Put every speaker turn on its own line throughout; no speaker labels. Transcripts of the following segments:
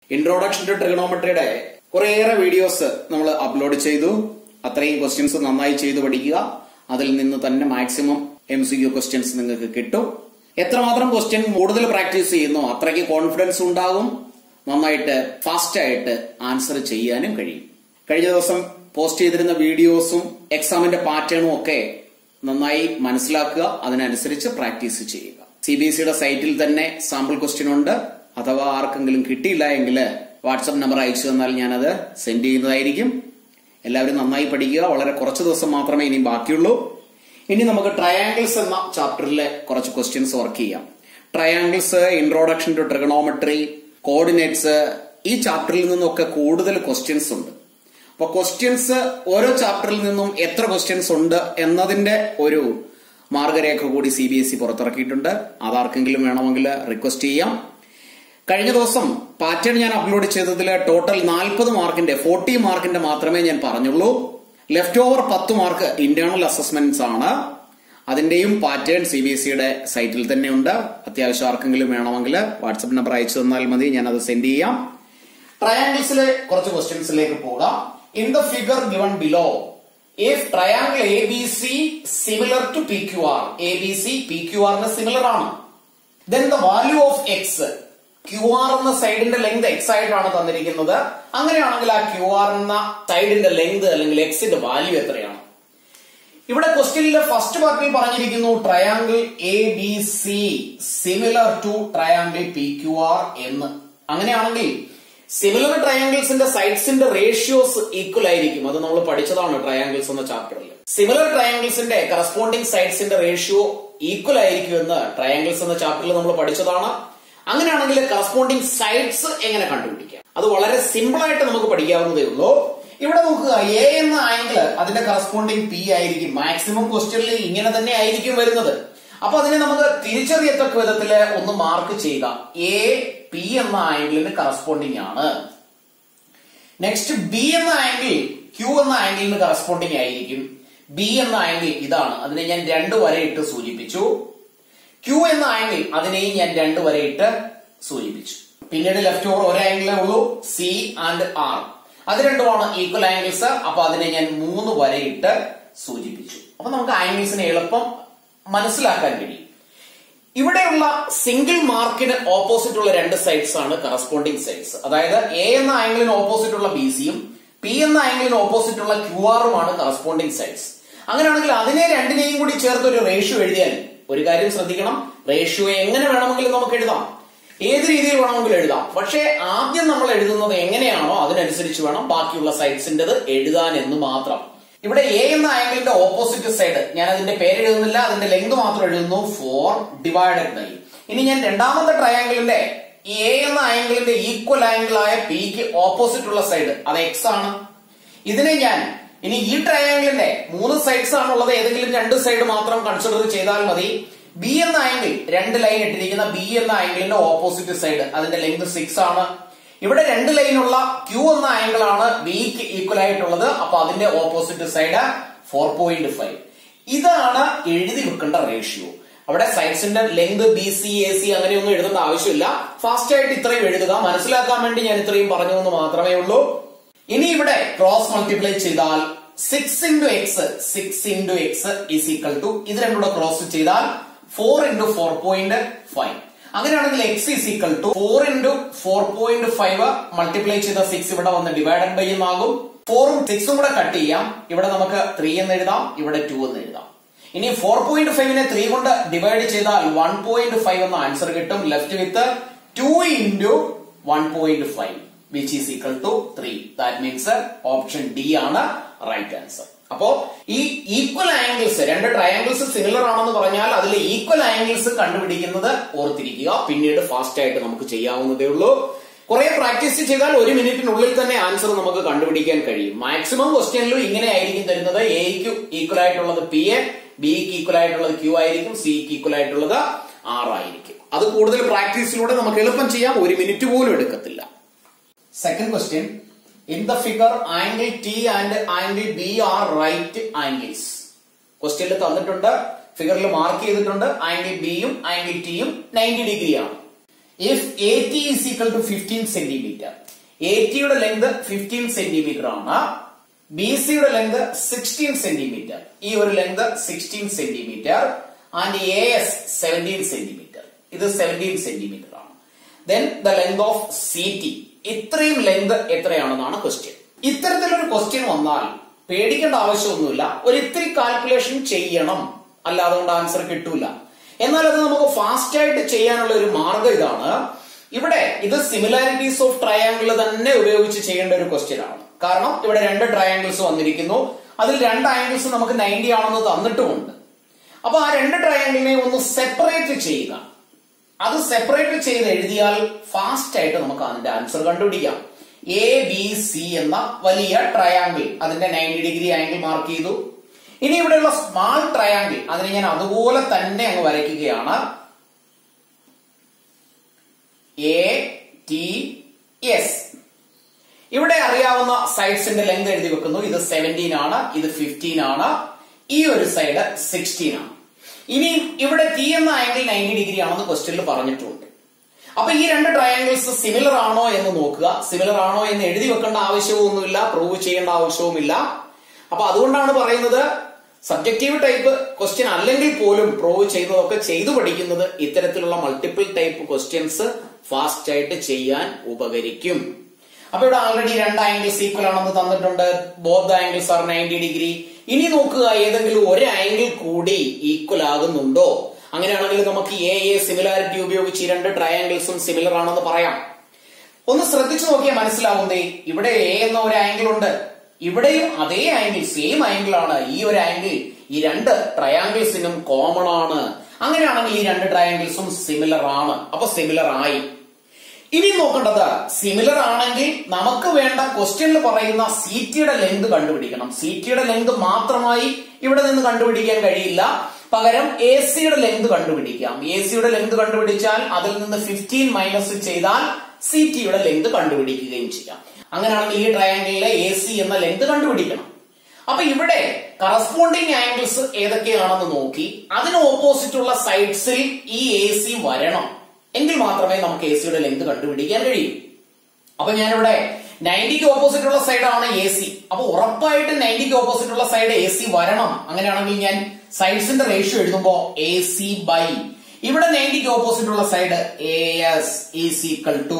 Introduction to ട്രിഗണോമെട്രിയുടെ കുറേയേറെ videos നമ്മൾ upload ചെയ്തു അത്രയും ക്വസ്റ്റ്യൻസ് നന്നായി ചെയ്തു പഠിക്കുക അതിൽ നിന്ന് തന്നെ maximum M C Q questions നിങ്ങൾക്ക് കിട്ടും എത്രമാത്രം ക്വസ്റ്റ്യൻ കൂടുതൽ പ്രാക്ടീസ് ചെയ്യുന്നു അത്രയ്ക്ക് കോൺഫിഡൻസ് ഉണ്ടാകും നന്നായിട്ട് ഫാസ്റ്റ് ആയിട്ട് ആൻസർ ചെയ്യാനും കഴിയും കഴിഞ്ഞ ദിവസം പോസ്റ്റ് ചെയ്തിരുന്ന വീഡിയോസും എക്സാമിന്റെ പാറ്റേണും ഒക്കെ നന്നായി മനസ്സിലാക്കുക അതിനനുസരിച്ച് പ്രാക്ടീസ് ചെയ്യുക സി ബി എസ് സിയുടെ സൈറ്റിൽ തന്നെ സാമ്പിൾ ക്വസ്റ്റ്യൻ ഉണ്ട് അഥവാ ആർക്കെങ്കിലും കിട്ടിയില്ല എങ്കിൽ വാട്സപ്പ് നമ്പർ അയച്ചു തന്നാൽ ഞാനത് സെൻഡ് ചെയ്യുന്നതായിരിക്കും എല്ലാവരും നന്നായി പഠിക്കുക വളരെ കുറച്ച് ദിവസം മാത്രമേ ഇനി ബാക്കിയുള്ളൂ ഇനി നമുക്ക് ട്രയാങ്കിൾസ് എന്ന ചാപ്റ്ററിലെ കുറച്ച് ക്വസ്റ്റ്യൻസ് വർക്ക് ചെയ്യാം triangles introduction to trigonometry coordinates ഈ ചാപ്റ്ററിൽ നിന്നൊക്കെ കൂടുതൽ ക്വസ്റ്റ്യൻസ് ഉണ്ട് അപ്പൊ ക്വസ്റ്റ്യൻസ് ഓരോ ചാപ്റ്ററിൽ നിന്നും എത്ര ക്വസ്റ്റ്യൻസ് ഉണ്ട് എന്നതിന്റെ ഒരു മാർഗരേഖ കൂടി സി ബി എസ് ഇ പുറത്തിറക്കിയിട്ടുണ്ട് അതാർക്കെങ്കിലും വേണമെങ്കിൽ റിക്വസ്റ്റ് ചെയ്യാം കഴിഞ്ഞ ദിവസം പാറ്റേൺ ഞാൻ അപ്ലോഡ് ചെയ്തതിൽ ടോട്ടൽ നാൽപ്പത് മാർക്കിന്റെ ഫോർട്ടി മാർക്കിന്റെ മാത്രമേ ഞാൻ പറഞ്ഞുള്ളൂ ലെഫ്റ്റ് ഓവർ പത്ത് മാർക്ക് ഇന്റേണൽ അസസ്മെന്റ്സ് ആണ് അതിന്റെയും പാറ്റേൺ സി ബി എസ് സിയുടെ സൈറ്റിൽ തന്നെ ഉണ്ട് അത്യാവശ്യം ആർക്കെങ്കിലും വേണമെങ്കിൽ വാട്സപ്പ് നമ്പർ അയച്ചു തന്നാൽ മതി ഞാൻ അത് സെൻഡ് ചെയ്യാം ട്രയാങ്കിൾസിലെ കുറച്ച് ക്വസ്റ്റ്യൻസിലേക്ക് പോകാം in the figure given below if triangle A B C similar to P Q R A B C P Q ആറിന് സിമിലർ ആണ് then the value of X Q R എന്ന സൈഡിന്റെ ലെങ്ത് എക്സ് ആയിട്ടാണ് തന്നിരിക്കുന്നത് അങ്ങനെയാണെങ്കിൽ ആ ക്യു ആർ എന്ന സൈഡിന്റെ ലെങ്ത് അല്ലെങ്കിൽ എക്സിന്റെ വാല്യൂ എത്രയാണ് ഇവിടെ ക്വസ്റ്റ്യനിലെ ഫസ്റ്റ് പാർട്ടിൽ പറഞ്ഞിരിക്കുന്നു triangle A B C similar to triangle P Q R എന്ന് അങ്ങനെയാണെങ്കിൽ സിമിലർ ട്രയാങ്കിൾസിന്റെ സൈഡ്സിന്റെ റേഷ്യോസ് ഈക്വൽ ആയിരിക്കും അത് നമ്മൾ പഠിച്ചതാണ് ട്രയാങ്കിൾസ് എന്ന ചാപ്റ്ററിൽ സിമിലർ ട്രയാങ്കിൾസിന്റെ കറസ്പോണ്ടിങ് സൈഡ്സിന്റെ റേഷ്യോ ഈക്വൽ ആയിരിക്കും എന്ന് ട്രയാങ്കിൾസ് എന്ന ചാപ്റ്ററിൽ നമ്മൾ പഠിച്ചതാണ് അങ്ങനെയാണെങ്കിൽ കറസ്പോണ്ടിങ് സൈഡ്സ് എങ്ങനെ കണ്ടുപിടിക്കാം അത് വളരെ സിമ്പിൾ ആയിട്ട് നമുക്ക് പഠിക്കാവുന്നതേ ഉള്ളൂ ഇവിടെ നോക്കുക എ എന്ന ആംഗിൾ അതിന്റെ കറസ്പോണ്ടിങ് പി ആയിരിക്കും മാക്സിമം ക്വസ്റ്റ്യനിൽ ഇങ്ങനെ തന്നെ ആയിരിക്കും വരുന്നത് അപ്പൊ അതിനെ നമുക്ക് തിരിച്ചറിയത്തക്ക വിധത്തില് ഒന്ന് മാർക്ക് ചെയ്യുക എ പി എന്ന ആംഗിളിന് കറസ്പോണ്ടിങ് ആണ് നെക്സ്റ്റ് ബി എന്ന ആംഗിൾ ക്യൂ എന്ന ആംഗിളിന് കറസ്പോണ്ടിങ് ആയിരിക്കും ബി എന്ന ആംഗിൾ ഇതാണ് അതിനെ ഞാൻ രണ്ട് വരയിട്ട് സൂചിപ്പിച്ചു ക്യൂ എന്ന ആംഗിൾ അതിനെയും ഞാൻ രണ്ട് വരയിട്ട് സൂചിപ്പിച്ചു പിന്നീട് ലെഫ്റ്റ് ഓവർ ഒരു ആംഗിളേ ഉള്ളൂ സി ആൻഡ് ആർ അത് രണ്ടുമാണ് ഈക്വൽ ആംഗിൾസ് അപ്പൊ അതിനെ ഞാൻ മൂന്ന് വരയിട്ട് സൂചിപ്പിച്ചു അപ്പൊ നമുക്ക് ആംഗിൾസിനെ എളുപ്പം മനസ്സിലാക്കാൻ കഴിയും ഇവിടെയുള്ള സിംഗിൾ മാർക്കിന് ഓപ്പോസിറ്റ് ഉള്ള രണ്ട് സൈഡ്സ് ആണ് കറസ്പോണ്ടിങ് സൈഡ്സ് അതായത് എ എന്ന ആംഗിളിന് ഓപ്പോസിറ്റ് ഉള്ള ബി സിയും പി എന്ന ആംഗിളിന് ഓപ്പോസിറ്റ് ഉള്ള ക്യു ആറുമാണ് കറസ്പോണ്ടിങ് സൈഡ്സ് അങ്ങനെയാണെങ്കിൽ അതിനെ രണ്ടിനെയും കൂടി ചേർത്ത് ഒരു റേഷ്യോ എഴുതിയാൽ ഒരു കാര്യം ശ്രദ്ധിക്കണം റേഷ്യോ എങ്ങനെ വേണമെങ്കിലും നമുക്ക് എഴുതാം ഏത് രീതിയിൽ വേണമെങ്കിലും എഴുതാം പക്ഷേ ആദ്യം നമ്മൾ എഴുതുന്നത് എങ്ങനെയാണോ അതിനനുസരിച്ച് വേണം ബാക്കിയുള്ള സൈഡ്സിന്റേത് എഴുതാൻ എന്ന് മാത്രം ഇവിടെ എ എന്ന ആംഗിളിന്റെ ഓപ്പോസിറ്റ് സൈഡ് ഞാൻ അതിന്റെ പേര് എഴുതുന്നില്ല അതിന്റെ ലെങ്ത് മാത്രം എഴുതുന്നു ഫോർ ഡിവൈഡഡ് ബൈ ഇനി ഞാൻ രണ്ടാമത്തെ ട്രയാംഗിളിന്റെ ഈ എ എന്ന ആംഗിളിന്റെ ഈക്വൽ ആംഗിൾ ആയ പിക്ക് ഓപ്പോസിറ്റ് ഉള്ള സൈഡ് അത് എക്സ് ആണ് ഇതിനെ ഞാൻ ഇനി ഈ ട്രയാംഗിളിന്റെ മൂന്ന് സൈഡ്സ് ആണുള്ളത് ഏതെങ്കിലും രണ്ട് സൈഡ് മാത്രം കൺസിഡർ ചെയ്താൽ മതി ബി എന്ന ആംഗിൾ രണ്ട് ലൈൻ ഇട്ടിരിക്കുന്ന ബി എന്ന ആംഗിളിന്റെ ഓപ്പോസിറ്റ് സൈഡ് അതിന്റെ ലെങ്ത് സിക്സ് ആണ് ഇവിടെ രണ്ട് ലൈനുള്ള ക്യൂ എന്ന ആംഗിൾ ആണ് ബിക്ക് ഈക്വൽ ആയിട്ടുള്ളത് അപ്പൊ അതിന്റെ opposite side four point five ഇതാണ് എഴുതി വെക്കേണ്ട റേഷ്യോ അവിടെ സൈഡ്സിന്റെ length B C A C അങ്ങനെയൊന്നും എഴുതേണ്ട ആവശ്യമില്ല ഫാസ്റ്റ് ആയിട്ട് ഇത്രയും എഴുതുക മനസ്സിലാക്കാൻ വേണ്ടി ഞാൻ ഇത്രയും പറഞ്ഞു എന്ന് മാത്രമേ ഉള്ളൂ ഇനി ഇവിടെ ക്രോസ് മൾട്ടിപ്ലൈ ചെയ്താൽ six into X six into X is equal to ഇത് രണ്ടും കൂടെ ക്രോസ് ചെയ്താൽ four into four point five അങ്ങനെയാണെങ്കിൽ X is equal to four into four point five multiply ചെയ്ത സിക്സ് ഇവിടെ വന്ന് ഡിവൈഡഡ് ബൈ എന്നാകും ഫോറും സിക്സും കൂടെ കട്ട് ചെയ്യാം ഇവിടെ നമുക്ക് ത്രീ എന്ന് എഴുതാം ഇവിടെ ടു എന്ന് എഴുതാം ഇനി ഫോർ പോയിന്റ് ഫൈവിനെ ത്രീ കൊണ്ട് ഡിവൈഡ് ചെയ്താൽ വൺ പോയിന്റ് ഫൈവ് എന്ന ആൻസർ കിട്ടും left with two into one point five which is equal to three that means option D ആണ് റൈറ്റ് ആൻസർ അപ്പോ ഈ ഈക്വൽ ആംഗിൾസ് രണ്ട് ട്രയാംഗിൾസ് സിമിലർ ആണെന്ന് പറഞ്ഞാൽ അതിൽ ഈക്വൽ ആംഗിൾസ് കണ്ടുപിടിക്കുന്നത് ഓർത്തിരിക്കുക പിന്നീട് ഫാസ്റ്റ് ആയിട്ട് നമുക്ക് ചെയ്യാവുന്നതേ ഉള്ളൂ കുറെ പ്രാക്ടീസ് ചെയ്താൽ ഒരു മിനിറ്റിനുള്ളിൽ തന്നെ ആൻസർ നമുക്ക് കണ്ടുപിടിക്കാൻ കഴിയും മാക്സിമം ക്വസ്റ്റ്യനിലും ഇങ്ങനെ ആയിരിക്കും തരുന്നത് എക്ക് ഈക്വൽ ആയിട്ടുള്ളത് പി എ ബിക്ക് ഈക്വൽ ആയിട്ടുള്ളത് ക്യൂ ആയിരിക്കും സിക്ക് ഈക്വൽ ആയിട്ടുള്ളത് ആർ ആയിരിക്കും അത് കൂടുതൽ പ്രാക്ടീസിലൂടെ നമുക്ക് എളുപ്പം ചെയ്യാം ഒരു മിനിറ്റ് പോലും എടുക്കത്തില്ല second question in the figure angle T and angle B R right angles ക്വസ്റ്റ്യനിൽ തന്നിട്ടുണ്ട് ഫിഗറിൽ മാർക്ക് ചെയ്തിട്ടുണ്ട് ആംഗിൾ ബിയും ആംഗിൾ ടിയും നയൻറ്റി ഡിഗ്രി ആണ് if A T is equal to fifteen centimetre A ടിയുടെ ലെങ്ത് ഫിഫ്റ്റീൻ സെന്റിമീറ്റർ ആണ് ബി സിയുടെ ലെങ്ത് സിക്സ്റ്റീൻ സെന്റിമീറ്റർ ഈ ഒരു length sixteen centimetre and A S seventeen centimetre ഇത് സെവൻറ്റീൻ സെന്റിമീറ്റർ ആണ് then the length of C T ഇത്രയും length എത്രയാണെന്നാണ് question ഇത്തരത്തിലൊരു question വന്നാൽ പേടിക്കേണ്ട ആവശ്യമൊന്നുമില്ല ഒരു ഇത്തിരി കാൽക്കുലേഷൻ ചെയ്യണം അല്ലാതെ കൊണ്ട് ആൻസർ കിട്ടൂല എന്നാൽ അത് നമുക്ക് ഫാസ്റ്റ് ആയിട്ട് ചെയ്യാനുള്ള ഒരു മാർഗം ഇതാണ് ഇവിടെ ഇത് സിമിലാരിറ്റീസ് ഓഫ് ട്രയാങ്കിൾ തന്നെ ഉപയോഗിച്ച് ചെയ്യേണ്ട ഒരു ക്വസ്റ്റ്യൻ ആണ് കാരണം ഇവിടെ രണ്ട് ട്രയാങ്കിൾസ് വന്നിരിക്കുന്നു അതിൽ രണ്ട് ആംഗിൾസ് നമുക്ക് നയൻറ്റി ആണെന്ന് തന്നിട്ടുമുണ്ട് അപ്പൊ ആ രണ്ട് ട്രയാങ്കിളിനെ ഒന്ന് സെപ്പറേറ്റ് ചെയ്യുക അത് സെപ്പറേറ്റ് ചെയ്ത് എഴുതിയാൽ ഫാസ്റ്റ് ആയിട്ട് നമുക്ക് അതിന്റെ ആൻസർ കണ്ടുപിടിക്കാം എ ബി സി എന്ന വലിയ ട്രയാങ്കിൾ അതിന്റെ നയൻറ്റി ഡിഗ്രി ആംഗിൾ മാർക്ക് ചെയ്തു ഇനി ഇവിടെയുള്ള സ്മാൾ ട്രയാങ്കിൾ അതിനെ ഞാൻ അതുപോലെ തന്നെ അങ്ങ് വരയ്ക്കുകയാണ് എ ടി എസ് ഇവിടെ അറിയാവുന്ന സൈഡ്സിന്റെ ലെങ്ത് എഴുതി വെക്കുന്നു ഇത് സെവൻറ്റീൻ ആണ് ഇത് ഫിഫ്റ്റീൻ ആണ് ഈ ഒരു സൈഡ് സിക്സ്റ്റീൻ ആണ് ഇനി ഇവിടെ ടി എന്ന ആംഗിൾ നയൻറ്റി ഡിഗ്രി ആണെന്ന് ക്വസ്റ്റ്യനിൽ പറഞ്ഞിട്ടുണ്ട് അപ്പൊ ഈ രണ്ട് ട്രയാങ്കിൾസ് സിമിലർ ആണോ എന്ന് നോക്കുക സിമിലർ ആണോ എന്ന് എഴുതി വെക്കേണ്ട ആവശ്യമൊന്നുമില്ല പ്രൂവ് ചെയ്യേണ്ട ആവശ്യവുമില്ല അപ്പൊ അതുകൊണ്ടാണ് പറയുന്നത് സബ്ജക്റ്റീവ് ടൈപ്പ് ക്വസ്റ്റ്യൻ അല്ലെങ്കിൽ പോലും പ്രൂവ് ചെയ്തതൊക്കെ ചെയ്തു പഠിക്കുന്നത് ഇത്തരത്തിലുള്ള മൾട്ടിപ്പിൾ ടൈപ്പ് ക്വസ്റ്റ്യൻസ് ഫാസ്റ്റ് ആയിട്ട് ചെയ്യാൻ ഉപകരിക്കും അപ്പൊ ഇവിടെ ആൾറെഡി രണ്ട് ആംഗിൾസ് ഈക്വൽ ആണെന്ന് തന്നിട്ടുണ്ട് both angles are ninety degree ഇനി നോക്കുക ഏതെങ്കിലും ഒരു ആംഗിൾ കൂടി ഈക്വൽ ആകുന്നുണ്ടോ അങ്ങനെയാണെങ്കിൽ നമുക്ക് എ എ സിമിലാരിറ്റി ഉപയോഗിച്ച് ഈ രണ്ട് ട്രയാംഗിൾസും സിമിലർ ആണെന്ന് പറയാം ഒന്ന് ശ്രദ്ധിച്ചു നോക്കിയാൽ മനസ്സിലാവുന്നേ ഇവിടെ എ എന്ന ഒരു ആംഗിൾ ഉണ്ട് ഇവിടെയും അതേ ആംഗിൾ സെയിം ആംഗിൾ ആണ് ഈ ഒരു ആംഗിൾ ഈ രണ്ട് ട്രയാംഗിൾസിനും കോമൺ ആണ് അങ്ങനെയാണെങ്കിൽ ഈ രണ്ട് ട്രയാംഗിൾസും സിമിലർ ആണ് അപ്പൊ സിമിലർ ആയി ഇനി നോക്കേണ്ടത് സിമിലർ ആണെങ്കിൽ നമുക്ക് വേണ്ട ക്വസ്റ്റ്യനിൽ പറയുന്ന സി ടിയുടെ ലെങ്ത് കണ്ടുപിടിക്കണം സി ടിയുടെ ലെങ്ത് മാത്രമായി ഇവിടെ നിന്ന് കണ്ടുപിടിക്കാൻ കഴിയില്ല പകരം എ സിയുടെ ലെങ്ത് കണ്ടുപിടിക്കാം എ സിയുടെ ലെങ്ത് കണ്ടുപിടിച്ചാൽ അതിൽ നിന്ന് ഫിഫ്റ്റീൻ മൈനസ് ചെയ്താൽ സി ടിയുടെ ലെങ്ത് കണ്ടുപിടിക്കുകയും ചെയ്യാം അങ്ങനെയാണെങ്കിൽ ഈ ട്രയാങ്കിളിലെ എ സി എന്ന ലെങ്ത് കണ്ടുപിടിക്കണം അപ്പൊ ഇവിടെ കറസ്പോണ്ടിങ് ആംഗിൾസ് ഏതൊക്കെയാണെന്ന് നോക്കി അതിന് ഓപ്പോസിറ്റ് ഉള്ള സൈഡ്സിൽ ഈ എ സി വരണം എങ്കിൽ മാത്രമേ നമുക്ക് എ സിയുടെ ലെങ്ത് കണ്ടുപിടിക്കാൻ കഴിയൂ അപ്പൊ ഞാനിവിടെ നയൻറ്റിക്ക് ഓപ്പോസിറ്റ് ഉള്ള സൈഡാണ് എ സി അപ്പൊ ഉറപ്പായിട്ട് നയൻറ്റിക്ക് ഓപ്പോസിറ്റ് ഉള്ള സൈഡ് എ സി വരണം അങ്ങനെയാണെങ്കിൽ ഞാൻ സൈഡ്സിന്റെ റേഷ്യോ എഴുതുമ്പോ എ സി ബൈ ഇവിടെ നയൻറ്റിക്ക് ഓപ്പോസിറ്റ് ഉള്ള side A S is equal to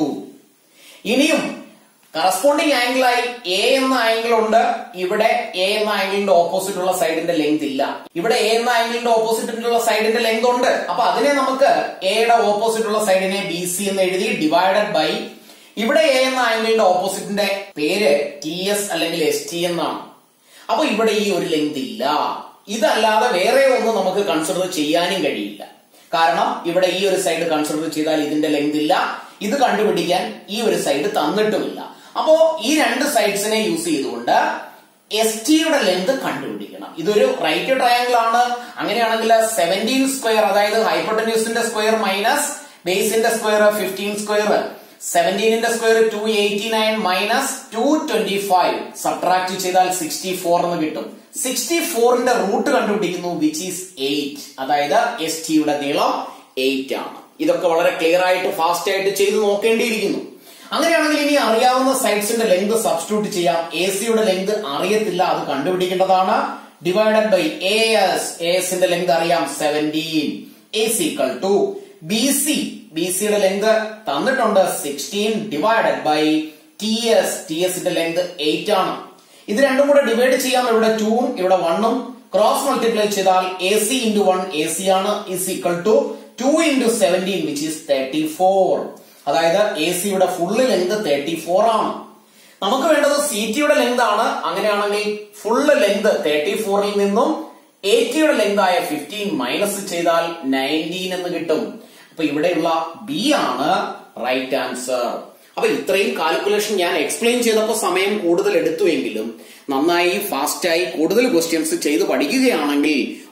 ഇനിയും കറസ്പോണ്ടിങ് ആംഗിളായി എ എന്ന ആംഗിൾ ഉണ്ട് ഇവിടെ എ എന്ന ആംഗിളിന്റെ ഓപ്പോസിറ്റ് ഉള്ള സൈഡിന്റെ ലെങ്ത് ഇല്ല ഇവിടെ എ എന്ന ആംഗിളിന്റെ ഓപ്പോസിറ്റിലുള്ള സൈഡിന്റെ ലെങ്ത് ഉണ്ട് അപ്പൊ അതിനെ നമുക്ക് എയുടെ ഓപ്പോസിറ്റ് ഉള്ള സൈഡിനെ ബി സി എന്ന് എഴുതി ഡിവൈഡഡ് ബൈ ഇവിടെ എ എന്ന ആംഗിളിന്റെ ഓപ്പോസിറ്റിന്റെ പേര് ടി എസ് അല്ലെങ്കിൽ എസ് ടി എന്നാണ് അപ്പൊ ഇവിടെ ഈ ഒരു ലെങ്ത് ഇല്ല ഇതല്ലാതെ വേറെ ഒന്നും നമുക്ക് കൺസിഡർ ചെയ്യാനും കഴിയില്ല കാരണം ഇവിടെ ഈ ഒരു സൈഡ് കൺസിഡർ ചെയ്താൽ ഇതിന്റെ ലെങ്ത് ഇല്ല ഇത് കണ്ടുപിടിക്കാൻ ഈ ഒരു സൈഡ് തന്നിട്ടുമില്ല അപ്പോ ഈ രണ്ട് സൈഡ്സിനെ യൂസ് ചെയ്തുകൊണ്ട് എസ് ടിയുടെ ലെങ്ത് കണ്ടുപിടിക്കണം ഇതൊരു റൈറ്റ് ട്രയാങ്കിൾ ആണ് അങ്ങനെയാണെങ്കിൽ സെവൻറ്റീൻ സ്ക്വയർ അതായത് ഹൈപ്പോട്ടന്യൂസിന്റെ സ്ക്വയർ മൈനസ് ബേസിന്റെ സ്ക്വയർ ഫിഫ്റ്റീൻ സ്ക്വയർ സെവൻറ്റീനിന്റെ square two eighty nine minus two twenty five subtract ചെയ്താൽ സിക്സ്റ്റി ഫോർ എന്ന് കിട്ടും സിക്സ്റ്റി ഫോറിന്റെ റൂട്ട് കണ്ടുപിടിക്കുന്നു വിച്ച് ഈസ് എയ്റ്റ് അതായത് എസ് ടിയുടെ നീളം എയ്റ്റ് ആണ് ഇതൊക്കെ വളരെ ക്ലിയർ ആയിട്ട് ഫാസ്റ്റ് ആയിട്ട് ചെയ്ത് നോക്കേണ്ടിയിരിക്കുന്നു അങ്ങനെയാണെങ്കിൽ ഇനി അറിയാവുന്ന സൈഡ്സിന്റെ ലെങ്ത് സബ്സ്റ്റിറ്റ്യൂട്ട് ചെയ്യാം എ സിയുടെ ലെങ്ത് അറിയത്തില്ല അത് കണ്ടുപിടിക്കേണ്ടതാണ് divided by A S A എസിന്റെ ലെങ്ത് അറിയാം സെവൻറ്റീൻ എ സിക്കൾ ടു ബി സി ബി സിയുടെ ലെങ്ത് തന്നിട്ടുണ്ട് sixteen divided by T S T എസിന്റെ ലെങ്ത് എയ്റ്റ് ആണ് ഇത് രണ്ടും കൂടെ ഡിവൈഡ് ചെയ്യാം ഇവിടെ ടൂവും ഇവിടെ വണ്ണും ക്രോസ് മൾട്ടിപ്ലൈ ചെയ്താൽ A C into one A C ആണ് is equal to two into seventeen which is thirty four അതായത് എ സിയുടെ ഫുള്ള് ലെങ്ത് തേർട്ടി ഫോർ ആണ് നമുക്ക് വേണ്ടത് സി ടിയുടെ ലെങ്ത് ആണ് അങ്ങനെയാണെങ്കിൽ ഫുള്ള് ലെങ്ത് തേർട്ടി ഫോറിൽ നിന്നും എ ടിയുടെ ലെങ്ത് ആയ ഫിഫ്റ്റീൻ മൈനസ് ചെയ്താൽ നയൻറ്റീൻ എന്ന് കിട്ടും അപ്പൊ ഇവിടെയുള്ള ബി ആണ് റൈറ്റ് ആൻസർ അപ്പൊ ഇത്രയും കാൽക്കുലേഷൻ ഞാൻ എക്സ്പ്ലെയിൻ ചെയ്തപ്പോൾ സമയം കൂടുതൽ എടുത്തുവെങ്കിലും നന്നായി ഫാസ്റ്റായി കൂടുതൽ ക്വസ്റ്റ്യൻസ് ചെയ്ത് പഠിക്കുകയാണെങ്കിൽ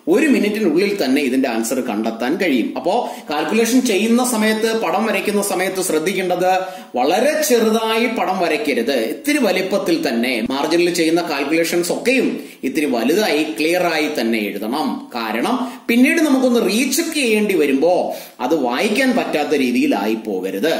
ഒരു മിനിറ്റിനുള്ളിൽ തന്നെ ഇതിന്റെ ആൻസർ കണ്ടെത്താൻ കഴിയും അപ്പോ കാൽക്കുലേഷൻ ചെയ്യുന്ന സമയത്ത് പടം വരയ്ക്കുന്ന സമയത്ത് ശ്രദ്ധിക്കേണ്ടത് വളരെ ചെറുതായി പടം വരയ്ക്കരുത് ഇത്തിരി വലിപ്പത്തിൽ തന്നെ മാർജിനിൽ ചെയ്യുന്ന കാൽക്കുലേഷൻസ് ഒക്കെയും ഇത്തിരി വലുതായി ക്ലിയർ ആയി തന്നെ എഴുതണം കാരണം പിന്നീട് നമുക്കൊന്ന് റീചെക്ക് ചെയ്യേണ്ടി വരുമ്പോ അത് വായിക്കാൻ പറ്റാത്ത രീതിയിലായി പോകരുത്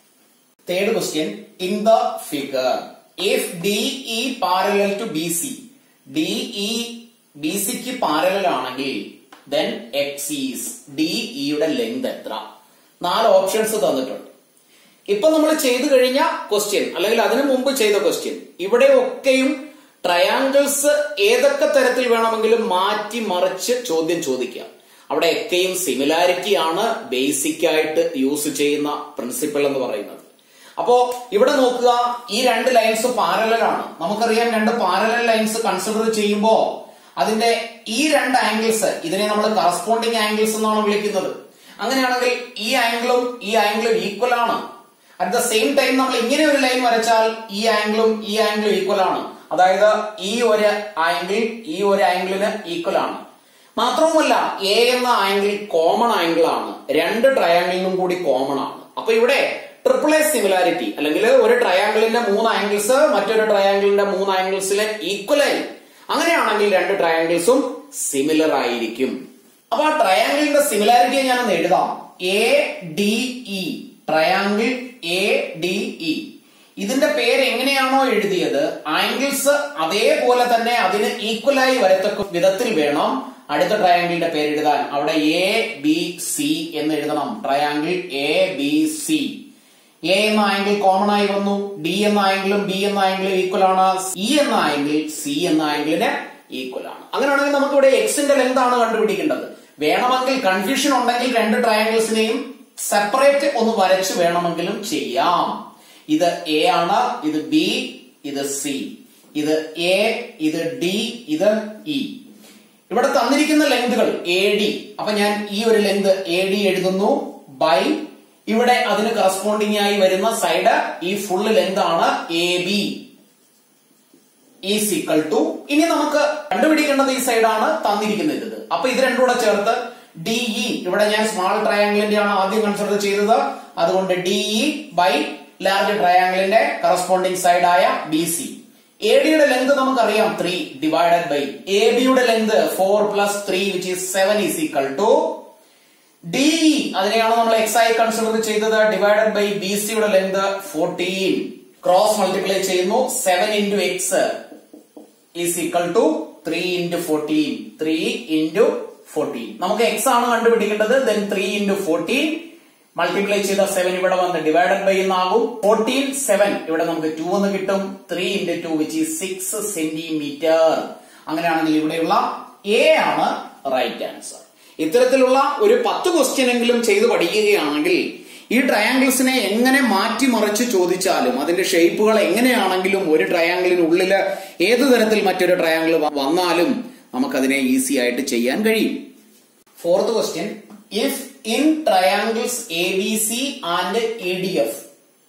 third question in the figure if D E parallel to B C D E B സിക്ക് പാരലൽ ആണെങ്കിൽ ദെൻ എക്സ് ഈസ് ഡി ഇയുടെ ലെങ്ത് എത്ര നാല് ഓപ്ഷൻസ് തന്നിട്ടുണ്ട് ഇപ്പൊ നമ്മൾ ചെയ്തു കഴിഞ്ഞ ക്വസ്റ്റ്യൻ അല്ലെങ്കിൽ അതിനു മുമ്പ് ചെയ്ത ക്വസ്റ്റ്യൻ ഇവിടെ ഒക്കെയും ട്രയാങ്കിൾസ് ഏതൊക്കെ തരത്തിൽ വേണമെങ്കിലും മാറ്റി മറിച്ച് ചോദ്യം ചോദിക്കാം അവിടെ ഒക്കെയും സിമിലാരിറ്റി ആണ് ബേസിക് ആയിട്ട് യൂസ് ചെയ്യുന്ന പ്രിൻസിപ്പിൾ എന്ന് പറയുന്നത് അപ്പോ ഇവിടെ നോക്കുക ഈ രണ്ട് ലൈൻസ് പാരലലാണ് നമുക്കറിയാം രണ്ട് പാരലൽ ലൈൻസ് കൺസിഡർ ചെയ്യുമ്പോ അതിന്റെ ഈ രണ്ട് ആംഗിൾസ് ഇതിനെ നമ്മൾ കറസ്പോണ്ടിങ് ആംഗിൾസ് എന്നാണ് വിളിക്കുന്നത് അങ്ങനെയാണെങ്കിൽ ഈ ആംഗിളും ഈ ആംഗിളും ഈക്വൽ ആണ് അറ്റ് ദ സെയിം ടൈം നമ്മൾ ഇങ്ങനെ ഒരു ലൈൻ വരച്ചാൽ ഈ ആംഗിളും ഈ ആംഗിളും ഈക്വൽ ആണ് അതായത് ഈ ഒരു ആംഗിൾ ഈ ഒരു ആംഗിളിന് ഈക്വൽ ആണ് മാത്രവുമല്ല എ എന്ന ആംഗിൾ കോമൺ ആംഗിൾ ആണ് രണ്ട് ട്രയാംഗിളിനും കൂടി കോമൺ ആണ് അപ്പൊ ഇവിടെ ട്രിപ്പിൾ എ സിമിലാരിറ്റി അല്ലെങ്കിൽ ഒരു ട്രയാംഗിളിന്റെ മൂന്ന് ആംഗിൾസ് മറ്റൊരു ട്രയാംഗിളിന്റെ മൂന്ന് ആംഗിൾസിലെ ഈക്വൽ ആയി അങ്ങനെയാണെങ്കിൽ രണ്ട് ട്രയാംഗിൾസും സിമിലർ ആയിരിക്കും അപ്പൊ ആ ട്രയാംഗിളിന്റെ സിമിലാരിറ്റിയെ ഞാനൊന്ന് എഴുതാം A D E triangle A D E ഇതിന്റെ പേര് എങ്ങനെയാണോ എഴുതിയത് ആംഗിൾസ് അതേപോലെ തന്നെ അതിന് ഈക്വലായി വരത്തക്ക വിധത്തിൽ വേണം അടുത്ത ട്രയാംഗിളിന്റെ പേര് എഴുതാൻ അവിടെ എ ബി സി എന്ന് എഴുതണം triangle A B C A എന്ന ആംഗിൾ കോമൺ ആയി വന്നു ഡി എന്ന ആംഗിളും ബി എന്ന ആംഗിളും ഈക്വൽ ആണ് ഇ എന്ന ആംഗിൾ സി എന്ന ആംഗിളിന് ഈക്വൽ ആണ് അങ്ങനെയാണെങ്കിൽ നമുക്ക് ഇവിടെ എക്സിന്റെ ലെങ്ത് ആണ് കണ്ടുപിടിക്കേണ്ടത് വേണമെങ്കിൽ കൺഫ്യൂഷൻ ഉണ്ടെങ്കിൽ രണ്ട് ട്രയാംഗിൾസിനെയും സെപ്പറേറ്റ് ഒന്ന് വരച്ച് വേണമെങ്കിലും ചെയ്യാം ഇത് എ ആണ് ഇത് ബി ഇത് സി ഇത് എ ഇത് ഡി ഇത് ഇ ഇവിടെ തന്നിരിക്കുന്ന ലെങ്തുകൾ എ ഡി അപ്പൊ ഞാൻ ഈ ഒരു ലെങ്ത് എ ഡി എഴുതുന്നു ബൈ ഇവിടെ അതിന് കറസ്പോണ്ടിങ് ആയി വരുന്ന സൈഡ് ഈ ഫുള്ള് ലെങ്ത് ആണ് A B is equal to ഇനി നമുക്ക് കണ്ടുപിടിക്കേണ്ടത് ഈ സൈഡാണ് തന്നിരിക്കുന്നത് ഇത് അപ്പൊ ഇത് രണ്ടും കൂടെ ചേർത്ത് ഡി ഇ ഇവിടെ ഞാൻ സ്മാൾ ട്രയാംഗിളിന്റെ ആണ് ആദ്യം കൺസിഡർ ചെയ്തത് അതുകൊണ്ട് ഡി ഇ ബൈ ലാർജ് ട്രയാംഗിളിന്റെ കറസ്പോണ്ടിങ് സൈഡായ ബി സി എ ഡിയുടെ ലെങ്ത് നമുക്കറിയാം ത്രീ ഡിവൈഡഡ് ബൈ എ ബിയുടെ length four plus three which is seven is equal to D അതിനെയാണ് നമ്മൾ എക്സ് ആയി കൺസിഡർ ചെയ്തത് ഡിവൈഡഡ് ബൈ ബി സിയുടെ ലെങ്ത് ഫോർട്ടീൻ ക്രോസ് മൾട്ടിപ്ലൈ ചെയ്യുന്നു seven into X is equal to three into fourteen three into fourteen നമുക്ക് X ആണ് കണ്ടുപിടിക്കേണ്ടത് then three into fourteen multiply ചെയ്ത സെവൻ ഇവിടെ വന്ന് ഡിവൈഡഡ് ബൈ എന്നാകും ഫോർട്ടീൻ സെവൻ ഇവിടെ നമുക്ക് ടു എന്ന് കിട്ടും three into two which is six centimetre അങ്ങനെയാണെങ്കിൽ ഇവിടെയുള്ള എ ആണ് റൈറ്റ് ആൻസർ ഇത്തരത്തിലുള്ള ഒരു പത്ത് ക്വസ്റ്റ്യൻ എങ്കിലും ചെയ്ത് പഠിക്കുകയാണെങ്കിൽ ഈ ട്രയാങ്കിൾസിനെ എങ്ങനെ മാറ്റിമറിച്ച് ചോദിച്ചാലും അതിന്റെ ഷേപ്പുകൾ എങ്ങനെയാണെങ്കിലും ഒരു ട്രയാങ്കിളിനുള്ളിൽ ഏതു തരത്തിൽ മറ്റൊരു ട്രയാങ്കിൾ വന്നാലും നമുക്കതിനെ ഈസി ആയിട്ട് ചെയ്യാൻ കഴിയും fourth question if in triangles A B C and A D F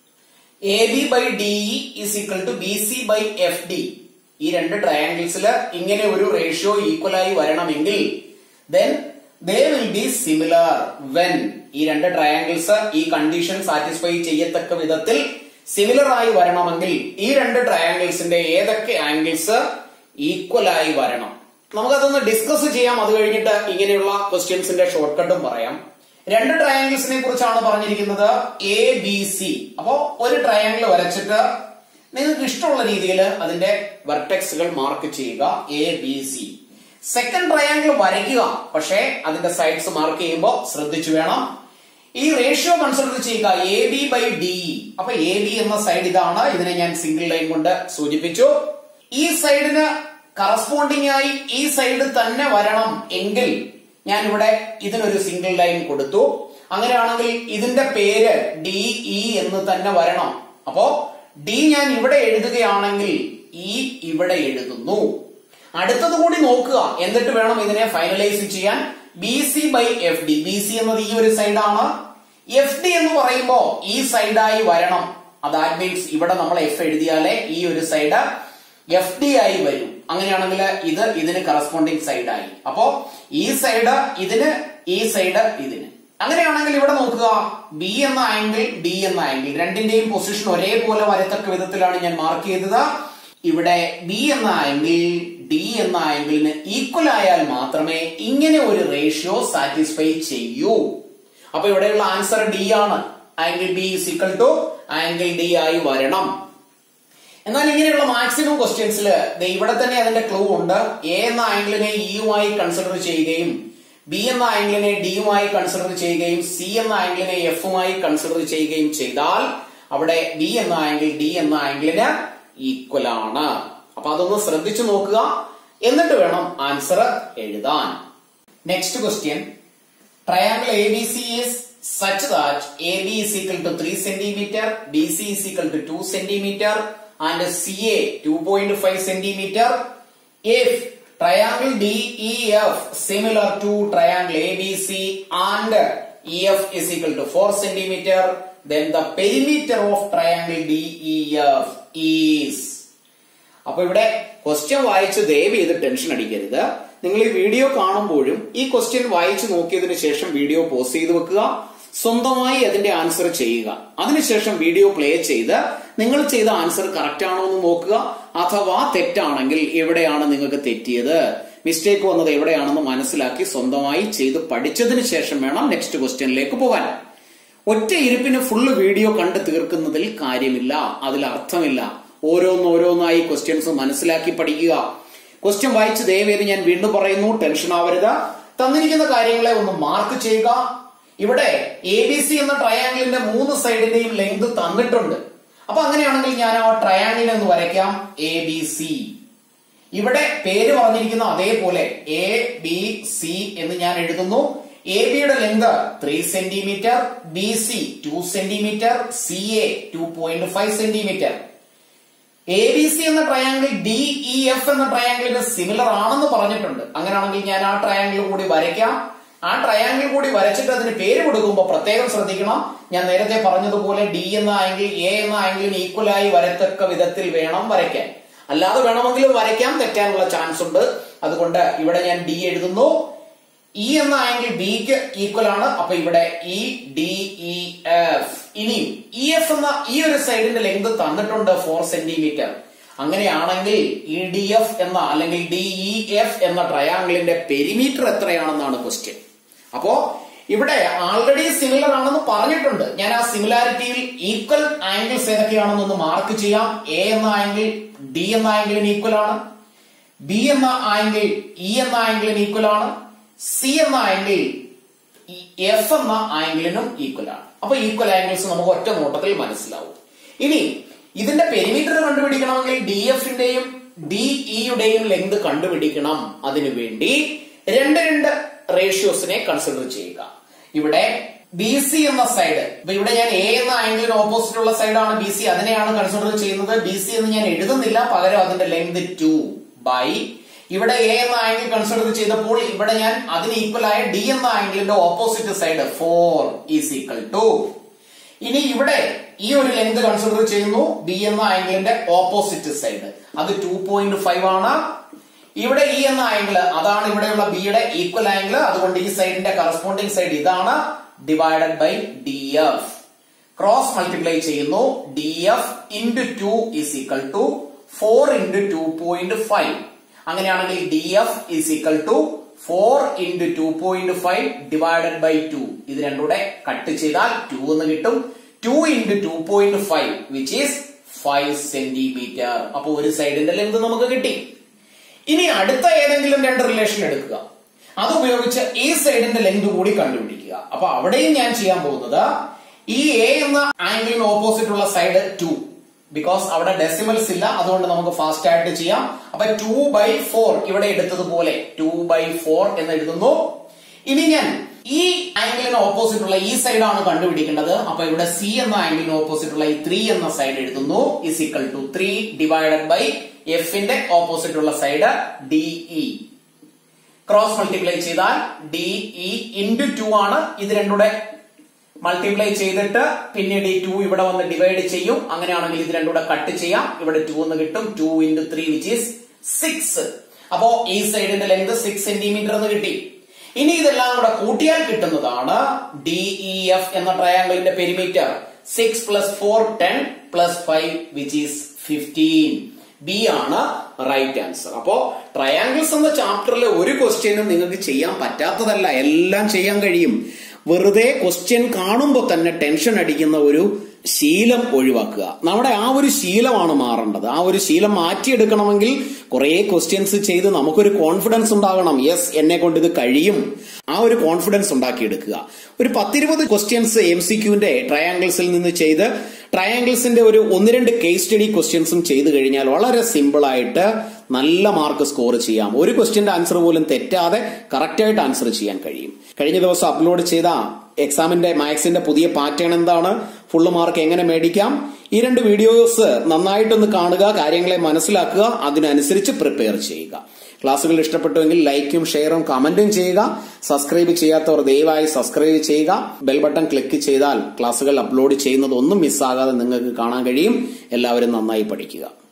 A B by D is equal to B C by F D ഈ രണ്ട് ട്രയാങ്കിൾസിൽ ഇങ്ങനെ ഒരു റേഷ്യോ ഈക്വൽ ആയി വരണമെങ്കിൽ then they will be similar when ഈ രണ്ട് triangles ഈ കണ്ടീഷൻ സാറ്റിസ്ഫൈ ചെയ്യത്തക്ക വിധത്തിൽ സിമിലർ ആയി വരണമെങ്കിൽ ഈ രണ്ട് ട്രയാങ്കിൾസിന്റെ ഏതൊക്കെ ആംഗിൾസ് ഈക്വൽ ആയി വരണം നമുക്കതൊന്ന് ഡിസ്കസ് ചെയ്യാം അത് കഴിഞ്ഞിട്ട് ഇങ്ങനെയുള്ള ക്വസ്റ്റ്യൻസിന്റെ ഷോർട്ട് കട്ടും പറയാം രണ്ട് ട്രയാങ്കിൾസിനെ കുറിച്ചാണ് പറഞ്ഞിരിക്കുന്നത് എ ബി സി അപ്പോ ഒരു ട്രയാങ്കിൾ വരച്ചിട്ട് നിങ്ങൾക്ക് ഇഷ്ടമുള്ള രീതിയിൽ അതിന്റെ വെർട്ടെക്സുകൾ മാർക്ക് ചെയ്യുക A B C second triangle വരയ്ക്കുക പക്ഷേ അതിന്റെ സൈഡ്സ് മാർക്ക് ചെയ്യുമ്പോൾ ശ്രദ്ധിച്ചു വേണം ഈ റേഷ്യോ കൺസിഡർ ചെയ്യുക എ ബി ബൈ ഡി അപ്പൊ എ ബി എന്ന സൈഡ് ഇതാണ് ഇതിനെ ഞാൻ സിംഗിൾ ലൈൻ കൊണ്ട് സൂചിപ്പിച്ചു ഈ സൈഡിന് കറസ്പോണ്ടിങ് ആയി ഈ സൈഡ് തന്നെ വരണം എങ്കിൽ ഞാൻ ഇവിടെ ഇതിനൊരു സിംഗിൾ ലൈൻ കൊടുത്തു അങ്ങനെയാണെങ്കിൽ ഇതിന്റെ പേര് ഡി ഇ എന്ന് തന്നെ വരണം അപ്പോ ഡി ഞാൻ ഇവിടെ എഴുതുകയാണെങ്കിൽ ഇ ഇവിടെ എഴുതുന്നു അടുത്തത് കൂടി നോക്കുക എന്നിട്ട് വേണം ഇതിനെ ഫൈനലൈസ് ചെയ്യാൻ B C by F D B C എന്നത് ഈ ഒരു സൈഡാണ് എഫ് ഡി എന്ന് പറയുമ്പോ ഈ സൈഡായി വരണം ദാറ്റ് മീൻസ് ഇവിടെ നമ്മൾ എഫ് എഴുതിയാലേ ഈ ഒരു സൈഡ് എഫ് ഡി ആയി വരും അങ്ങനെയാണെങ്കിൽ ഇത് ഇതിന് കറസ്പോണ്ടിങ് സൈഡായി അപ്പോ ഈ സൈഡ് ഇതിന് ഈ സൈഡ് ഇതിന് അങ്ങനെയാണെങ്കിൽ ഇവിടെ നോക്കുക ബി എന്ന ആംഗിൾ ഡി എന്ന ആംഗിൾ രണ്ടിന്റെയും പൊസിഷൻ ഒരേപോലെ വരത്തക്ക വിധത്തിലാണ് ഞാൻ മാർക്ക് ചെയ്തത് ഇവിടെ ബി എന്ന ആംഗിൾ ഡി എന്ന ആംഗിളിന് ഈക്വൽ ആയാൽ മാത്രമേ ഇങ്ങനെ ഒരു റേഷ്യോ സാറ്റിസ്ഫൈ ചെയ്യൂ അപ്പൊ ഇവിടെയുള്ള ആൻസർ ഡി ആണ് angle B is equal to angle D ആയി വരണം എന്നാൽ ഇങ്ങനെയുള്ള മാക്സിമം ക്വസ്റ്റ്യൻസിൽ ഇവിടെ തന്നെ അതിന്റെ ക്ലൂ ഉണ്ട് എ എന്ന ആംഗിളിനെ ഇയുമായി കൺസിഡർ ചെയ്യുകയും ബി എന്ന ആംഗിളിനെ ഡിയുമായി കൺസിഡർ ചെയ്യുകയും സി എന്ന ആംഗിളിനെ എഫുമായി കൺസിഡർ ചെയ്യുകയും ചെയ്താൽ അവിടെ ബി എന്ന ആംഗിൾ ഡി എന്ന ആംഗിളിന് ഈക്വൽ ആണ് അപ്പൊ അതൊന്ന് ശ്രദ്ധിച്ചു നോക്കുക എന്നിട്ട് വേണം ആൻസർ എഴുതാൻ next question triangle ABC is such that AB is equal to 3 centimeter, BC is equal to 2 centimeter and CA 2.5 centimeter. If triangle DEF similar to triangle ABC and EF is equal to 4 centimeter, then the perimeter of triangle DEF is അപ്പൊ ഇവിടെ question വായിച്ച് ദയവ് ചെയ്ത് tension അടിക്കരുത് നിങ്ങൾ ഈ video കാണുമ്പോഴും ഈ ക്വസ്റ്റ്യൻ വായിച്ചു നോക്കിയതിനു ശേഷം വീഡിയോ പോസ് ചെയ്ത് വെക്കുക സ്വന്തമായി അതിന്റെ ആൻസർ ചെയ്യുക അതിനുശേഷം വീഡിയോ പ്ലേ ചെയ്ത് നിങ്ങൾ ചെയ്ത ആൻസർ കറക്റ്റ് ആണോ എന്ന് നോക്കുക അഥവാ തെറ്റാണെങ്കിൽ എവിടെയാണ് നിങ്ങൾക്ക് തെറ്റിയത് മിസ്റ്റേക്ക് വന്നത് എവിടെയാണെന്ന് മനസ്സിലാക്കി സ്വന്തമായി ചെയ്ത് പഠിച്ചതിന് ശേഷം വേണം നെക്സ്റ്റ് ക്വസ്റ്റ്യനിലേക്ക് പോകാൻ ഒറ്റ ഇരിപ്പിന് ഫുള്ള് വീഡിയോ കണ്ട് തീർക്കുന്നതിൽ കാര്യമില്ല അതിൽ അർത്ഥമില്ല ഓരോന്നോരോന്നായി ക്വസ്റ്റ്യൻസ് മനസ്സിലാക്കി പഠിക്കുക ക്വസ്റ്റ്യൻ വായിച്ച് ദയവേത് ഞാൻ വീണ്ടും പറയുന്നു ടെൻഷൻ ആവരുത് തന്നിരിക്കുന്ന കാര്യങ്ങളെ ഒന്ന് മാർക്ക് ചെയ്യുക ഇവിടെ എ ബി സി എന്ന ട്രയാങ്കിളിന്റെ മൂന്ന് സൈഡിന്റെയും ലെങ്ത് തന്നിട്ടുണ്ട് അപ്പൊ അങ്ങനെയാണെങ്കിൽ ഞാൻ ആ ട്രയാങ്കിൾ എന്ന് വരയ്ക്കാം എ ബി സി ഇവിടെ പേര് പറഞ്ഞിരിക്കുന്ന അതേപോലെ എ ബി സി എന്ന് ഞാൻ എഴുതുന്നു എ ബിയുടെ length three centimetre B C two centimetre C A two point five centimetre A B C എന്ന ട്രയാങ്കിൾ ഡി ഇ എഫ് എന്ന ട്രയാങ്കിളിന് സിമിലർ ആണെന്ന് പറഞ്ഞിട്ടുണ്ട് അങ്ങനെയാണെങ്കിൽ ഞാൻ ആ ട്രയാങ്കിൾ കൂടി വരയ്ക്കാം ആ ട്രയാങ്കിൾ കൂടി വരച്ചിട്ട് അതിന് പേര് കൊടുക്കുമ്പോൾ പ്രത്യേകം ശ്രദ്ധിക്കണം ഞാൻ നേരത്തെ പറഞ്ഞതുപോലെ ഡി എന്ന ആംഗിൾ എ എന്ന ആംഗിളിന് ഈക്വൽ ആയി വരത്തക്ക വിധത്തിൽ വേണം വരയ്ക്കാൻ അല്ലാതെ വേണമെങ്കിലും വരയ്ക്കാൻ തെറ്റാനുള്ള ചാൻസ് ഉണ്ട് അതുകൊണ്ട് ഇവിടെ ഞാൻ ഡി എഴുതുന്നു ഇ എന്ന ആംഗിൾ ബിക്ക് ഈക്വൽ ആണ് അപ്പൊ ഇവിടെ ഇ ഡി ഇ എഫ് ഇനിയും ഇ എഫ് എന്ന ഈ ഒരു സൈഡിന്റെ ലെങ്ത് തന്നിട്ടുണ്ട് ഫോർ സെന്റിമീറ്റർ അങ്ങനെയാണെങ്കിൽ ഇ ഡി എഫ് എന്ന അല്ലെങ്കിൽ ഡി ഇ എഫ് എന്ന ട്രയാങ്കിളിന്റെ പെരിമീറ്റർ എത്രയാണെന്നാണ് ക്വസ്റ്റ്യൻ അപ്പോ ഇവിടെ ആൾറെഡി സിമിലർ ആണെന്ന് പറഞ്ഞിട്ടുണ്ട് ഞാൻ ആ സിമിലാരിറ്റിയിൽ ഈക്വൽ ആംഗിൾസ് ഏതൊക്കെയാണെന്നൊന്ന് മാർക്ക് ചെയ്യാം എ എന്ന ആംഗിൾ ഡി എന്ന ആംഗിളിന് ഈക്വൽ ആണ് ബി എന്ന ആംഗിൾ ഇ എന്ന ആംഗിളിന് ഈക്വൽ ആണ് സി എന്ന ആംഗിൾ എഫ് എന്ന ആംഗിളിനും ഈക്വൽ ആണ് അപ്പൊ ഈക്വൽ ആംഗിൾസ് നമുക്ക് ഒറ്റ നോട്ടത്തിൽ മനസ്സിലാവും ഇനി ഇതിന്റെ പെരിമീറ്റർ കണ്ടുപിടിക്കണമെങ്കിൽ ഡി എഫിന്റെയും ഡി ഇയുടെയും ലെങ്ത് കണ്ടുപിടിക്കണം അതിനു വേണ്ടി രണ്ട് രണ്ട് റേഷ്യോസിനെ കൺസിഡർ ചെയ്യുക ഇവിടെ ബി സി എന്ന സൈഡ് ഇപ്പൊ ഇവിടെ ഞാൻ എ എന്ന ആംഗിളിന് ഓപ്പോസിറ്റ് ഉള്ള സൈഡാണ് ബി സി അതിനെയാണ് കൺസിഡർ ചെയ്യുന്നത് ബി സി എന്ന് ഞാൻ എഴുതുന്നില്ല പകരം അതിന്റെ ലെങ്ത് ടു ബൈ ഇവിടെ എ എന്ന ആംഗിൾ കൺസിഡർ ചെയ്തപ്പോൾ ഇവിടെ ഞാൻ അതിന് ഈക്വൽ ആയ ഡി എന്ന ആംഗിളിന്റെ opposite side four is equal to ഇനി ഇവിടെ ഈ ഒരു ലെങ്ത് കൺസിഡർ ചെയ്യുന്നു ബി എന്ന ആംഗിളിന്റെ ഓപ്പോസിറ്റ് സൈഡ് അത് ടു പോയിന്റ് ഫൈവ് ആണ് ഇവിടെ ഇ എന്ന ആംഗിൾ അതാണ് ഇവിടെയുള്ള ബിയുടെ ഈക്വൽ ആംഗിൾ അതുകൊണ്ട് ഈ സൈഡിന്റെ കറസ്പോണ്ടിങ് സൈഡ് ഇതാണ് divided by D F cross multiply ചെയ്യുന്നു D F into two is equal to four into two point five അങ്ങനെയാണെങ്കിൽ D F is equal to four into two point five divided by two ഇത് രണ്ടൂടെ cut ചെയ്താൽ two എന്ന് കിട്ടും two into two point five which is five centimetre അപ്പൊ ഒരു സൈഡിന്റെ length നമുക്ക് കിട്ടി ഇനി അടുത്ത ഏതെങ്കിലും രണ്ട് റിലേഷൻ എടുക്കുക അത് ഉപയോഗിച്ച് ഈ സൈഡിന്റെ ലെങ്ത് കൂടി കണ്ടുപിടിക്കുക അപ്പൊ അവിടെയും ഞാൻ ചെയ്യാൻ പോകുന്നത് ഈ എ എന്ന ആംഗിളിന് ഓപ്പോസിറ്റ് ഉള്ള സൈഡ് ടു ബിക്കോസ് അവിടെ ഡെസിമൽസ് ഇല്ല അതുകൊണ്ട് നമുക്ക് ഫാസ്റ്റ് ആയിട്ട് ചെയ്യാം അപ്പൊ ടു ബൈ ഫോർ ഇവിടെ എടുത്തതുപോലെ ടു ബൈ ഫോർ എന്ന് എഴുതുന്നു ഇനി ഞാൻ ഈ ആംഗിളിന് ഓപ്പോസിറ്റ് ഉള്ള ഈ സൈഡാണ് കണ്ടുപിടിക്കേണ്ടത് അപ്പൊ ഇവിടെ സി എന്ന ആംഗിളിന് ഓപ്പോസിറ്റ് ഉള്ള ഈ ത്രീ എന്ന സൈഡ് എഴുതുന്നു is equal to three divided by എഫിന്റെ ഓപ്പോസിറ്റ് ഉള്ള side D E cross multiply ചെയ്താൽ ഡി ഇ ഇൻറ്റു ടു ആണ് ഇത് രണ്ടുകൂടെ മൾട്ടിപ്ലൈ ചെയ്തിട്ട് പിന്നീട് ഈ ടു ഇവിടെ വന്ന് ഡിവൈഡ് ചെയ്യും അങ്ങനെയാണെങ്കിൽ ഇത് രണ്ടുകൂടെ കട്ട് ചെയ്യാം ഇവിടെ ടു എന്ന് കിട്ടും two into three which is six അപ്പോ ഈ സൈഡിന്റെ ലെങ്ത് സിക്സ് സെന്റിമീറ്റർ എന്ന് കിട്ടി ഇനി ഇതെല്ലാം കൂടെ കൂട്ടിയാൽ കിട്ടുന്നതാണ് ഡി ഇ എഫ് എന്ന ട്രയാങ്കിളിന്റെ perimeter six plus four ten plus five which is fifteen B ആണ് റൈറ്റ് ആൻസർ അപ്പോ ട്രയാങ്കിൾസ് എന്ന ചാപ്റ്ററിലെ ഒരു ക്വസ്റ്റ്യനും നിങ്ങൾക്ക് ചെയ്യാൻ പറ്റാത്തതല്ല എല്ലാം ചെയ്യാൻ കഴിയും വെറുതെ ക്വസ്റ്റ്യൻ കാണുമ്പോൾ തന്നെ ടെൻഷൻ അടിക്കുന്ന ഒരു ശീലം ഒഴിവാക്കുക നമ്മുടെ ആ ഒരു ശീലമാണ് മാറേണ്ടത് ആ ഒരു ശീലം മാറ്റിയെടുക്കണമെങ്കിൽ കുറെ ക്വസ്റ്റ്യൻസ് ചെയ്ത് നമുക്കൊരു കോൺഫിഡൻസ് ഉണ്ടാകണം യെസ് എന്നെ കൊണ്ട് ഇത് കഴിയും ആ ഒരു കോൺഫിഡൻസ് ഉണ്ടാക്കിയെടുക്കുക ഒരു പത്തിരുപത് ക്വസ്റ്റ്യൻസ് എം സി ക്യൂവിന്റെ ട്രയാങ്കിൾസിൽ നിന്ന് ചെയ്ത് ട്രയാങ്കിൾസിന്റെ ഒരു ഒന്ന് രണ്ട് കേസ് സ്റ്റഡി ക്വസ്റ്റ്യൻസും ചെയ്തു കഴിഞ്ഞാൽ വളരെ സിമ്പിൾ ആയിട്ട് നല്ല മാർക്ക് സ്കോർ ചെയ്യാം ഒരു ക്വസ്റ്റ്യന്റെ ആൻസർ പോലും തെറ്റാതെ കറക്റ്റ് ആയിട്ട് ആൻസർ ചെയ്യാൻ കഴിയും കഴിഞ്ഞ ദിവസം അപ്ലോഡ് ചെയ്ത എക്സാമിന്റെ മാത്സിന്റെ പുതിയ പാറ്റേൺ എന്താണ് ഫുള്ള് മാർക്ക് എങ്ങനെ മേടിക്കാം ഈ രണ്ട് വീഡിയോസ് നന്നായിട്ടൊന്ന് കാണുക കാര്യങ്ങളെ മനസ്സിലാക്കുക അതിനനുസരിച്ച് പ്രിപ്പയർ ചെയ്യുക ക്ലാസ്സുകൾ ഇഷ്ടപ്പെട്ടുവെങ്കിൽ ലൈക്കും ഷെയറും കമന്റും ചെയ്യുക സബ്സ്ക്രൈബ് ചെയ്യാത്തവർ ദയവായി സബ്സ്ക്രൈബ് ചെയ്യുക ബെൽ ബട്ടൺ ക്ലിക്ക് ചെയ്താൽ ക്ലാസ്സുകൾ അപ്ലോഡ് ചെയ്യുന്നത് ഒന്നും മിസ്സാകാതെ നിങ്ങൾക്ക് കാണാൻ കഴിയും എല്ലാവരും നന്നായി പഠിക്കുക